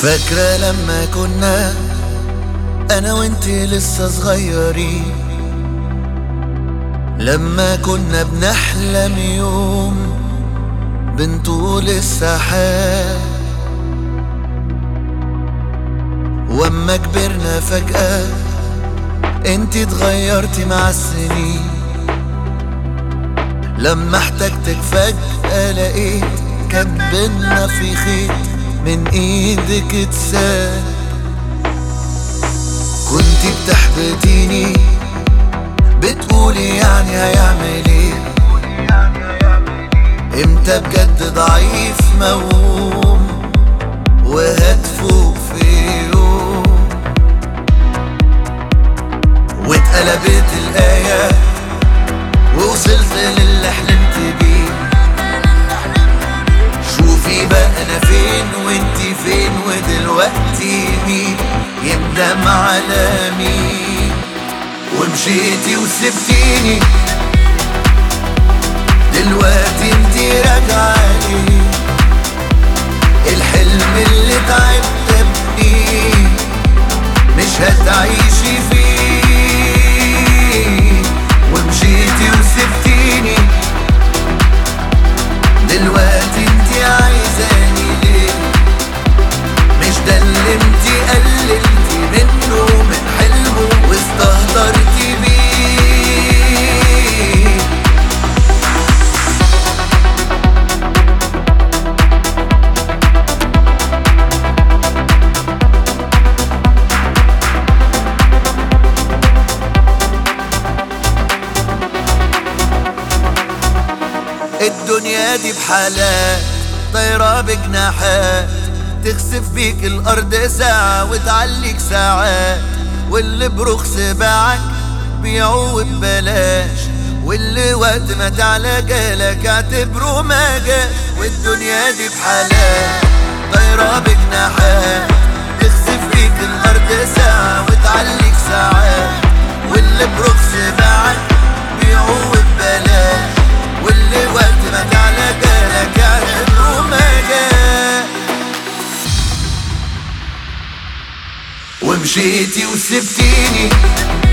فاكرة لما كنا أنا وانت لسه صغيرين لما كنا بنحلم يوم بنطول السحاب واما كبرنا فجأة انت اتغيرتي مع السنين لما احتجتك فجأة لقيت كان بينا في خيط من ايدك اتساب كنت بتحبطيني بتقولي يعني هيعمل ايه امتى بجد ضعيف موهوم وهتفوق في يوم واتقلبت الآية ووصلت للي حلمت بيه شوفي بقى انا فين وانتي فين ودلوقتي مين يندم على مين ومشيتي وسبتيني دلوقتي انتي راجعة لي الحلم اللي تعبت بيه مش هتعيشي فيه ومشيتي وسبتيني دلوقتي انتي عايزاني ليه مش ده اللي انتي قللتي منه من حلمه واستهترتي بيه الدنيا دي بحالات طايرة بجناحات تخسف بيك الأرض ساعة وتعليك ساعات واللي برخص باعك بيعه ببلاش واللي وقت ما تعلى جالك اعتبره ما جاش والدنيا دي بحالات طايرة بجناحات تخسف بيك الأرض ساعة وتعليك ساعات واللي برخص باعك بيعه ببلاش واللي وقت ما تعلى جالك اعتبره ما جاش ومشيتي وسبتيني